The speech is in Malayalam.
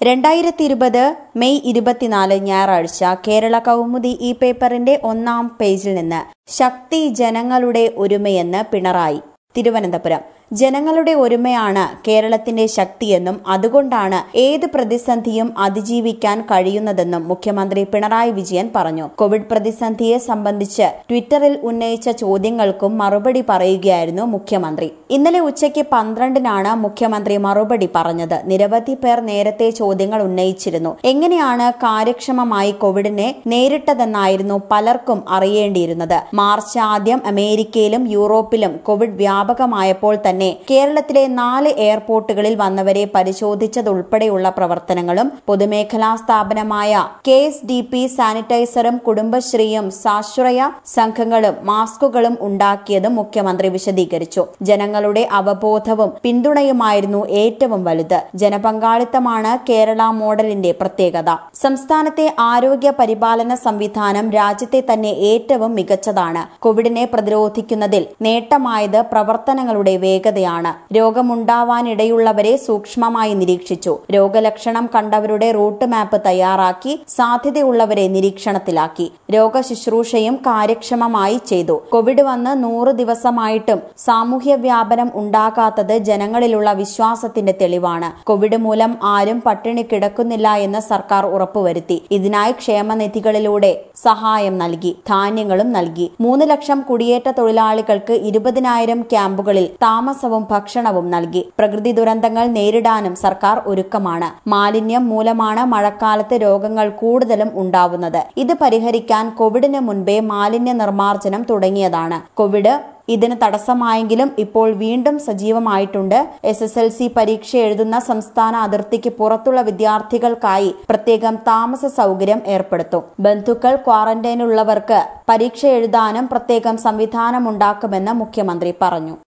രണ്ടായിരത്തി ഇരുപത് മെയ് ഇരുപത്തിനാല് ഞായറാഴ്ച കേരള കൗമുദി ഈ പേപ്പറിന്റെ ഒന്നാം പേജിൽ നിന്ന് ശക്തി ജനങ്ങളുടെ ഒരുമയെന്ന് പിണറായി തിരുവനന്തപുരം ജനങ്ങളുടെ ഒരുമയാണ് കേരളത്തിന്റെ ശക്തിയെന്നും അതുകൊണ്ടാണ് ഏത് പ്രതിസന്ധിയും അതിജീവിക്കാൻ കഴിയുന്നതെന്നും മുഖ്യമന്ത്രി പിണറായി വിജയൻ പറഞ്ഞു കോവിഡ് പ്രതിസന്ധിയെ സംബന്ധിച്ച് ട്വിറ്ററിൽ ഉന്നയിച്ച ചോദ്യങ്ങൾക്കും മറുപടി പറയുകയായിരുന്നു മുഖ്യമന്ത്രി ഇന്നലെ ഉച്ചയ്ക്ക് പന്ത്രണ്ടിനാണ് മുഖ്യമന്ത്രി മറുപടി പറഞ്ഞത് നിരവധി പേർ നേരത്തെ ചോദ്യങ്ങൾ ഉന്നയിച്ചിരുന്നു എങ്ങനെയാണ് കാര്യക്ഷമമായി കോവിഡിനെ നേരിട്ടതെന്നായിരുന്നു പലർക്കും അറിയേണ്ടിയിരുന്നത് മാർച്ച് ആദ്യം അമേരിക്കയിലും യൂറോപ്പിലും കോവിഡ് വ്യാപകമായപ്പോൾ തന്നെ കേരളത്തിലെ നാല് എയർപോർട്ടുകളിൽ വന്നവരെ പരിശോധിച്ചതുൾപ്പെടെയുള്ള പ്രവർത്തനങ്ങളും പൊതുമേഖലാ സ്ഥാപനമായ കെ എസ് ഡി പി സാനിറ്റൈസറും കുടുംബശ്രീയും സാശ്രയ സംഘങ്ങളും മാസ്കുകളും ഉണ്ടാക്കിയതും മുഖ്യമന്ത്രി വിശദീകരിച്ചു ജനങ്ങളുടെ അവബോധവും പിന്തുണയുമായിരുന്നു ഏറ്റവും വലുത് ജനപങ്കാളിത്തമാണ് കേരള മോഡലിന്റെ പ്രത്യേകത സംസ്ഥാനത്തെ ആരോഗ്യ പരിപാലന സംവിധാനം രാജ്യത്തെ തന്നെ ഏറ്റവും മികച്ചതാണ് കോവിഡിനെ പ്രതിരോധിക്കുന്നതിൽ നേട്ടമായത് പ്രവർത്തനങ്ങളുടെ വേഗതയാണ് രോഗമുണ്ടാവാനിടയുള്ളവരെ സൂക്ഷ്മമായി നിരീക്ഷിച്ചു രോഗലക്ഷണം കണ്ടവരുടെ റൂട്ട് മാപ്പ് തയ്യാറാക്കി സാധ്യതയുള്ളവരെ നിരീക്ഷണത്തിലാക്കി രോഗശുശ്രൂഷയും കാര്യക്ഷമമായി ചെയ്തു കോവിഡ് വന്ന് നൂറ് ദിവസമായിട്ടും സാമൂഹ്യ വ്യാപനം ഉണ്ടാകാത്തത് ജനങ്ങളിലുള്ള വിശ്വാസത്തിന്റെ തെളിവാണ് കോവിഡ് മൂലം ആരും പട്ടിണി കിടക്കുന്നില്ല എന്ന് സർക്കാർ ഉറപ്പുവരുത്തി ഇതിനായി ക്ഷേമനിധികളിലൂടെ സഹായം നൽകി ധാന്യങ്ങളും നൽകി മൂന്ന് ലക്ഷം കുടിയേറ്റ തൊഴിലാളികൾക്ക് ഇരുപതിനായിരം ക്യാമ്പുകളിൽ താമസവും ഭക്ഷണവും നൽകി പ്രകൃതി ദുരന്തങ്ങൾ നേരിടാനും സർക്കാർ ഒരുക്കമാണ് മാലിന്യം മൂലമാണ് മഴക്കാലത്ത് രോഗങ്ങൾ കൂടുതലും ഉണ്ടാവുന്നത് ഇത് പരിഹരിക്കാൻ കോവിഡിന് മുൻപേ മാലിന്യ നിർമ്മാർജ്ജനം തുടങ്ങിയതാണ് കോവിഡ് ഇതിന് തടസ്സമായെങ്കിലും ഇപ്പോൾ വീണ്ടും സജീവമായിട്ടുണ്ട് എസ് എസ് എൽ സി പരീക്ഷ എഴുതുന്ന സംസ്ഥാന അതിർത്തിക്ക് പുറത്തുള്ള വിദ്യാർത്ഥികൾക്കായി പ്രത്യേകം താമസ സൗകര്യം ഏർപ്പെടുത്തും ബന്ധുക്കൾ ക്വാറന്റൈനിലുള്ളവർക്ക് പരീക്ഷ എഴുതാനും പ്രത്യേകം സംവിധാനമുണ്ടാക്കുമെന്ന് മുഖ്യമന്ത്രി പറഞ്ഞു